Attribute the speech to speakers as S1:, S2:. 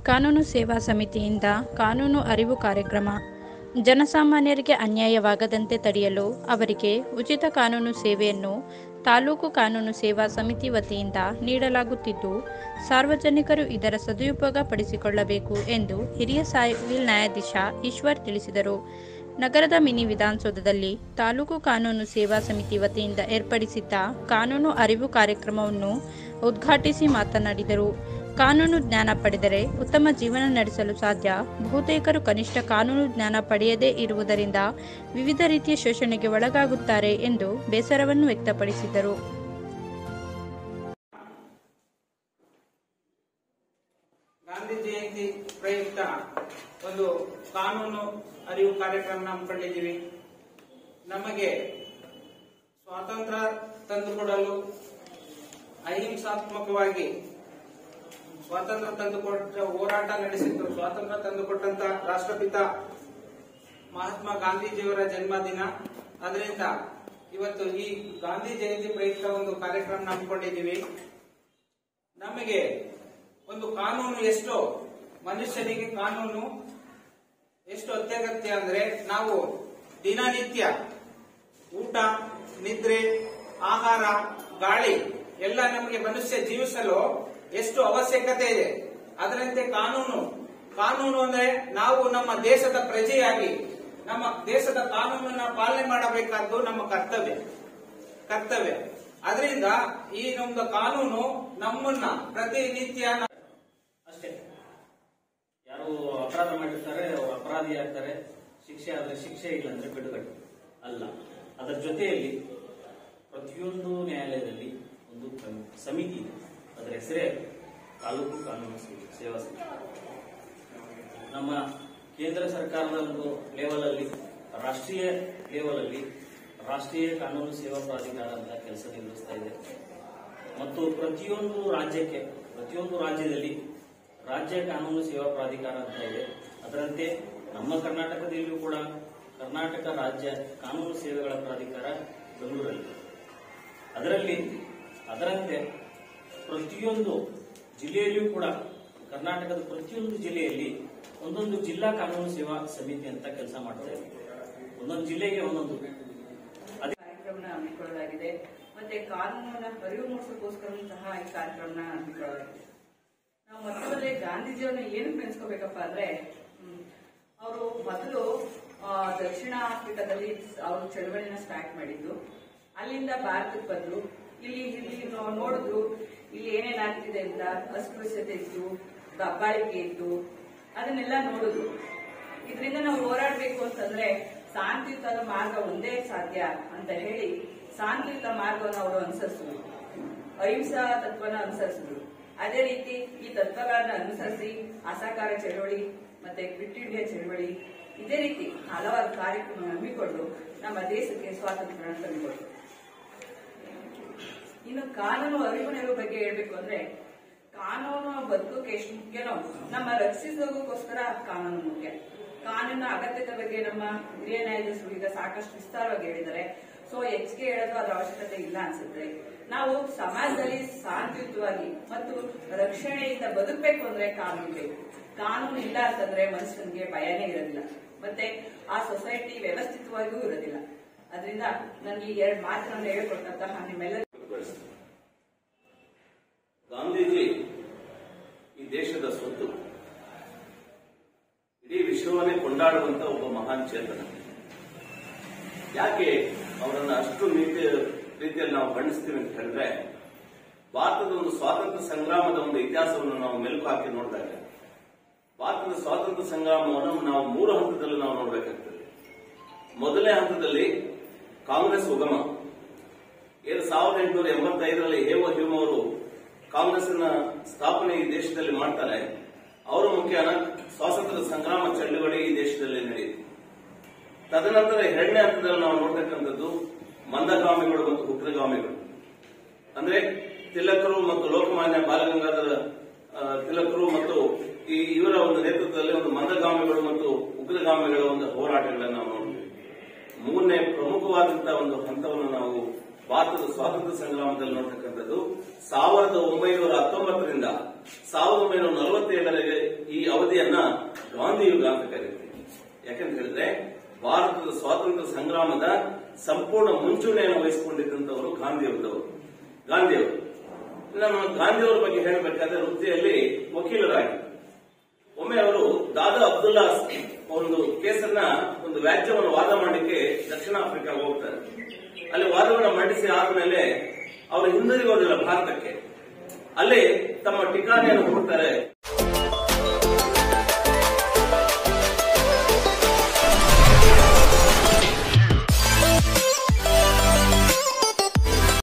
S1: ಕಾನೂನು ಸೇವಾ ಸಮಿತಿಯಿಂದ ಕಾನೂನು ಅರಿವು ಕಾರ್ಯಕ್ರಮ ಜನಸಾಮಾನ್ಯರಿಗೆ ಅನ್ಯಾಯವಾಗದಂತೆ ತಡೆಯಲು ಅವರಿಗೆ ಉಚಿತ ಕಾನೂನು ಸೇವೆಯನ್ನು ತಾಲೂಕು ಕಾನೂನು ಸೇವಾ ಸಮಿತಿ ವತಿಯಿಂದ ನೀಡಲಾಗುತ್ತಿದ್ದು ಸಾರ್ವಜನಿಕರು ಇದರ ಸದುಪಯೋಗ ಪಡಿಸಿಕೊಳ್ಳಬೇಕು ಎಂದು ಹಿರಿಯ ಸಿವಿಲ್ ನ್ಯಾಯಾಧೀಶ ಈಶ್ವರ್ ತಿಳಿಸಿದರು ನಗರದ ಮಿನಿ ವಿಧಾನಸೌಧದಲ್ಲಿ ತಾಲೂಕು ಕಾನೂನು ಸೇವಾ ಸಮಿತಿ ವತಿಯಿಂದ ಏರ್ಪಡಿಸಿದ್ದ ಕಾನೂನು ಅರಿವು ಕಾರ್ಯಕ್ರಮವನ್ನು ಉದ್ಘಾಟಿಸಿ ಮಾತನಾಡಿದರು ಕಾನೂನು ಜ್ಞಾನ ಪಡೆದರೆ ಉತ್ತಮ ಜೀವನ ನಡೆಸಲು ಸಾಧ್ಯ ಬಹುತೇಕರು ಕನಿಷ್ಠ ಕಾನೂನು ಜ್ಞಾನ ಪಡೆಯದೇ ಇರುವುದರಿಂದ ವಿವಿಧ ರೀತಿಯ ಶೋಷಣೆಗೆ ಒಳಗಾಗುತ್ತಾರೆ ಎಂದು ಬೇಸರವನ್ನು ವ್ಯಕ್ತಪಡಿಸಿದರು
S2: ಗಾಂಧಿ ಜಯಂತಿ ಪ್ರಯುಕ್ತ ಒಂದು ಕಾನೂನು ಅರಿವು ಕಾರ್ಯಕ್ರಮ ಹಮ್ಮಿಕೊಂಡಿದ್ದೀವಿ ನಮಗೆ ಸ್ವಾತಂತ್ರ್ಯ ತಂದುಕೊಡಲು ಅಹಿಂಸಾತ್ಮಕವಾಗಿ ಸ್ವಾತಂತ್ರ್ಯ ತಂದುಕೊಟ್ಟ ಹೋರಾಟ ನಡೆಸಿದ್ದು ಸ್ವಾತಂತ್ರ್ಯ ತಂದುಕೊಟ್ಟಂತ ರಾಷ್ಟ್ರಪಿತ ಮಹಾತ್ಮ ಗಾಂಧೀಜಿಯವರ ಜನ್ಮದಿನ ಅದರಿಂದ ಇವತ್ತು ಈ ಗಾಂಧಿ ಜಯಂತಿ ಪ್ರಯುಕ್ತ ಒಂದು ಕಾರ್ಯಕ್ರಮ ಹಮ್ಮಿಕೊಂಡಿದ್ದೀವಿ ನಮಗೆ ಒಂದು ಕಾನೂನು ಎಷ್ಟು ಮನುಷ್ಯನಿಗೆ ಕಾನೂನು ಎಷ್ಟು ಅತ್ಯಗತ್ಯ ಅಂದ್ರೆ ನಾವು ದಿನನಿತ್ಯ ಊಟ ನಿದ್ರೆ ಆಹಾರ ಗಾಳಿ ಎಲ್ಲ ನಮಗೆ ಮನುಷ್ಯ ಜೀವಿಸಲು ಎಷ್ಟು ಅವಶ್ಯಕತೆ ಇದೆ ಅದರಂತೆ ಕಾನೂನು ಕಾನೂನು ಅಂದ್ರೆ ನಾವು ನಮ್ಮ ದೇಶದ ಪ್ರಜೆಯಾಗಿ ನಮ್ಮ ದೇಶದ ಕಾನೂನನ್ನ ಪಾಲನೆ ಮಾಡಬೇಕಾದ್ದು ನಮ್ಮ ಕರ್ತವ್ಯ ಕರ್ತವ್ಯ ಅದರಿಂದ ಈ ನಮ್ದು ಕಾನೂನು ನಮ್ಮನ್ನ ಪ್ರತಿನಿತ್ಯ ನ-
S3: ಅಷ್ಟೇ ಯಾರು ಅಪರಾಧ ಮಾಡಿರ್ತಾರೆ ಅವರು ಅಪರಾಧಿ ಆಗ್ತಾರೆ ಶಿಕ್ಷೆ ಆದ್ರೆ ಶಿಕ್ಷೆ ಇಲ್ಲ ಅಂದ್ರೆ ಬಿಡುಗಡೆ ಅಲ್ಲ ಅದರ ಜೊತೆಯಲ್ಲಿ ಪ್ರತಿಯೊಂದು ನ್ಯಾಯಾಲಯದಲ್ಲಿ ಒಂದು ಕಮ್- ಸಮಿತಿ ಇದೆ ಅದರ ಹೆಸರೇ ತಾಲೂಕು ಕಾನೂನು ಸೇ- ಸೇವಾ ಸಮಿತಿ ನಮ್ಮ ಕೇಂದ್ರ ಸರ್ಕಾರದ ಒಂದು ಲೆವೆಲ್ ಅಲ್ಲಿ ರಾಷ್ಟ್ರೀಯ ಲೆವೆಲ್ ಅಲ್ಲಿ ರಾಷ್ಟ್ರೀಯ ಕಾನೂನು ಸೇವಾ ಪ್ರಾಧಿಕಾರ ಅಂತ ಕೆಲಸ ನಿರ್ವಹಿಸ್ತಾ ಇದೆ ಮತ್ತು ಪ್ರತಿಯೊಂದು ರಾಜ್ಯಕ್ಕೆ ಪ್ರತಿಯೊಂದು ರಾಜ್ಯದಲ್ಲಿ ರಾಜ್ಯ ಕಾನೂನು ಸೇವಾ ಪ್ರಾಧಿಕಾರ ಅಂತ ಇದೆ ಅದರಂತೆ ನಮ್ಮ ಕರ್ನಾಟಕದಲ್ಲಿಯೂ ಕೂಡ ಕರ್ನಾಟಕ ರಾಜ್ಯ ಕಾನೂನು ಸೇವೆಗಳ ಪ್ರಾಧಿಕಾರ ಬೆಂಗಳೂರಲ್ಲಿ ಅದರಲ್ಲಿ ಅದರಂತೆ ಪ್ರತಿಯೊಂದು ಜಿಲ್ಲೆಯಲ್ಲಿಯೂ ಕೂಡ ಕರ್ನಾಟಕದ ಪ್ರತಿಯೊಂದು ಜಿಲ್ಲೆಯಲ್ಲಿ ಒಂದೊಂದು ಜಿಲ್ಲಾ ಕಾನೂನು ಸೇವಾ ಸಮಿತಿ ಅಂತ ಕೆಲಸ ಮಾಡ್ತಾ ಇದೆ ಒಂದೊಂದು ಜಿಲ್ಲೆಗೆ ಒಂದೊಂದು ಅದೇ
S4: ಕಾರ್ಯಕ್ರಮನ ಹಮ್ಮಿಕೊಳ್ಳಲಾಗಿದೆ ಮತ್ತೆ ಕಾನೂನನ್ನ ಅರಿವು ಮೂಡಿಸೋಕ್ಕೋಸ್ಕರ ಸಹ ಈ ಕಾರ್ಯಕ್ರಮನ ಹಮ್ಮಿಕೊಳ್ಳಲಾಗಿದೆ ನಾವು ಮೊದಲೇ ಗಾಂಧೀಜಿಯವ್ರನ್ನ ಏನು ನೆನೆಸ್ಕೋಬೇಕಪ್ಪ ಅಂದ್ರೆ ಅವರು ಮೊದಲು ಆ, ದಕ್ಷಿಣ ಆಫ್ರಿಕಾದಲ್ಲಿ ಅವರು ಚಳವಳಿನ ಸ್ಟಾರ್ಟ್ ಮಾಡಿದ್ದು ಅಲ್ಲಿಂದ ಭಾರತಕ್ಕೆ ಬಂದ್ರು ಇಲ್ಲಿ ಇಲ್ಲಿ ನಾವು ನೋಡಿದ್ರು ಇಲ್ಲಿ ಏನೇನ್ ಆಗ್ತಿದೆ ಅಂತ ಅಸ್ಪೃಶ್ಯತೆ ಇತ್ತು ದಬ್ಬಾಳಿಕೆ ಇತ್ತು ಅದನ್ನೆಲ್ಲ ನೋಡಿದ್ರು ಇದರಿಂದ ನಾವು ಹೋರಾಡಬೇಕು ಅಂತಂದ್ರೆ ಶಾಂತಿಯುತ ಮಾರ್ಗ ಒಂದೇ ಸಾಧ್ಯ ಅಂತ ಹೇಳಿ ಶಾಂತಿಯುತ ಮಾರ್ಗವನ್ನು ಅವರು ಅನುಸರಿಸಿದ್ರು ಅಹಿಂಸಾ ತತ್ವನ ಅನುಸರಿಸಿದ್ರು ಅದೇ ರೀತಿ ಈ ತತ್ವಗಳನ್ನ ಅನುಸರಿಸಿ ಅಸಹಕಾರ ಚಳವಳಿ ಮತ್ತೆ ಕ್ವಿಟ್ ಇಂಡಿಯಾ ಚಳವಳಿ ಇದೇ ರೀತಿ ಹಲವಾರು ಕಾರ್ಯಕ್ರಮ ಹಮ್ಮಿಕೊಂಡು ನಮ್ಮ ದೇಶಕ್ಕೆ ಸ್ವಾತಂತ್ರ್ಯ ತಂದುಕೊಟ್ರು ಇನ್ನು ಕಾನೂನು ಅರಿವು ನೆರವು ಬಗ್ಗೆ ಹೇಳ್ಬೇಕು ಅಂದ್ರೆ ಕಾನೂನು ಬದುಕೋಕೆ ಎಷ್ಟು ಮುಖ್ಯನೋ ನಮ್ಮ ರಕ್ಷಿಸೋದಕ್ಕೋಸ್ಕರ ಕಾನೂನು ಮುಖ್ಯ ಕಾನೂನಿನ ಅಗತ್ಯತೆ ಬಗ್ಗೆ ನಮ್ಮ ಹಿರಿಯ ನ್ಯಾಯಾಧೀಶರು ಈಗ ಸಾಕಷ್ಟು ವಿಸ್ತಾರವಾಗಿ ಹೇಳಿದ್ದಾರೆ ಸೊ ಹೆಚ್ಚಿಗೆ ಹೇಳೋದು ಅದರ ಅವಶ್ಯಕತೆ ಇಲ್ಲ ಅನ್ಸುತ್ತೆ ನಾವು ಸಮಾಜದಲ್ಲಿ ಶಾಂತಿಯುತವಾಗಿ ಮತ್ತು ರಕ್ಷಣೆಯಿಂದ ಬದುಕಬೇಕು ಅಂದ್ರೆ ಕಾನೂನು ಬೇಕು ಕಾನೂನು ಇಲ್ಲ ಅಂತಂದ್ರೆ ಮನುಷ್ಯನಿಗೆ ಭಯನೇ ಇರೋದಿಲ್ಲ ಮತ್ತೆ ಆ ಸೊಸೈಟಿ ವ್ಯವಸ್ಥಿತವಾಗಿಯೂ ಇರೋದಿಲ್ಲ ಅದರಿಂದ ನನಗೆ ಈ ಎರಡು ಮಾತನ್ನು ಹೇಳಿಕೊಟ್ಟಂತಹ ನಿಮ್ಮೆಲ್ಲ
S5: ಬೆಳೆಸಿದ್ರು. ಗಾಂಧೀಜಿ ಈ ದೇಶದ ಸ್ವತ್ತು ಇಡೀ ವಿಶ್ವವನ್ನೇ ಕೊಂಡಾಡುವಂತ ಒಬ್ಬ ಮಹಾನ್ ಚೇತನ ಯಾಕೆ ಅವರನ್ನ ಅಷ್ಟು ನೀತಿ ರೀತಿಯಲ್ಲಿ ನಾವು ಬಣ್ಣಿಸ್ತೀವಿ ಅಂತ ಹೇಳಿದ್ರೆ ಭಾರತದ ಒಂದು ಸ್ವಾತಂತ್ರ್ಯ ಸಂಗ್ರಾಮದ ಒಂದು ಇತಿಹಾಸವನ್ನು ನಾವು ಮೆಲುಕು ಹಾಕಿ ನೋಡಿದಾಗ ಭಾರತದ ಸ್ವಾತಂತ್ರ್ಯ ಸಂಗ್ರಾಮವನ್ನು ನಾವು ಮೂರು ಹಂತದಲ್ಲಿ ನಾವು ನೋಡಬೇಕಾಗ್ತದೆ ಮೊದಲನೇ ಹಂತದಲ್ಲಿ ಕಾಂಗ್ರೆಸ್ ಉಗಮ ಏನು ಸಾವಿರದ ಎಂಟುನೂರ ಎಂಬತ್ತೈದರಲ್ಲಿ ಹೇವ ಹ್ಯೂಮ್ ಅವರು ಕಾಂಗ್ರೆಸ್ನ ಸ್ಥಾಪನೆ ಈ ದೇಶದಲ್ಲಿ ಮಾಡ್ತಾರೆ ಅವರ ಮುಖ್ಯನ ಸ್ವಾತಂತ್ರ್ಯ ಸಂಗ್ರಾಮ ಚಳವಳಿ ಈ ದೇಶದಲ್ಲಿ ನಡೆಯಿತು ತದನಂತರ ಎರಡನೇ ಹಂತದಲ್ಲಿ ನಾವು ನೋಡ್ತಕ್ಕಂಥದ್ದು ಮಂದಗಾಮಿಗಳು ಮತ್ತು ಉಗ್ರಗಾಮಿಗಳು ಅಂದ್ರೆ ತಿಲಕರು ಮತ್ತು ಲೋಕಮಾನ್ಯ ಬಾಲಗಂಗಾಧರ ಆ, ತಿಲಕರು ಮತ್ತು ಈ ಇವರ ಒಂದು ನೇತೃತ್ವದಲ್ಲಿ ಒಂದು ಮಂದಗಾಮಿಗಳು ಮತ್ತು ಉಗ್ರಗಾಮಿಗಳ ಒಂದು ಹೋರಾಟಗಳನ್ನು ನಾವು ನೋಡ್ತೀವಿ ಮೂರನೇ ಪ್ರಮುಖವಾದಂತಹ ಒಂದು ಹಂತವನ್ನು ನಾವು ಭಾರತದ ಸ್ವಾತಂತ್ರ್ಯ ಸಂಗ್ರಾಮದಲ್ಲಿ ನೋಡ್ತಕ್ಕಂಥದ್ದು ಸಾವಿರದ ಒಂಬೈನೂರ ಹತ್ತೊಂಬತ್ತರಿಂದ ಸಾವಿರದ ಒಂಬೈನೂರ ನಲವತ್ತೇಳರಿಗೆ ಈ ಯುಗ ಅಂತ ಕರೀತೀವಿ ಯಾಕಂತ ಹೇಳಿದ್ರೆ ಭಾರತದ ಸ್ವಾತಂತ್ರ್ಯ ಸಂಗ್ರಾಮದ ಸಂಪೂರ್ಣ ಮುಂಚೂಣಿಯನ್ನು ವಹಿಸಿಕೊಂಡಿದ್ದಂತವರು ಗಾಂಧಿಯವರದವರು ಗಾಂಧಿಯವರು ನಮ್ಮ ಗಾಂಧಿಯವರ ಬಗ್ಗೆ ಹೇಳಬೇಕಾದ್ರೆ ವೃತ್ತಿಯಲ್ಲಿ ವಕೀಲರಾಗಿ ಒಮ್ಮೆ ಅವರು ದಾದಾ ಅಬ್ದುಲ್ಲಾ ಒಂದು ಕೇಸನ್ನ ಒಂದು ವ್ಯಾಜ್ಯವನ್ನು ವಾದ ಮಾಡಲಿಕ್ಕೆ ದಕ್ಷಿಣ ಆಫ್ರಿಕಾಗೆ ಹೋಗ್ತಾರೆ ಅಲ್ಲಿ ವಾದವನ್ನು ಮಂಡಿಸಿ ಆದ್ಮೇಲೆ ಅವರು ಹಿಂದಿರುಗೋದಿಲ್ಲ ಭಾರತಕ್ಕೆ ಅಲ್ಲಿ ತಮ್ಮ ಠಿಕಾಣಿಯನ್ನು ಕೊಡ್ತಾರೆ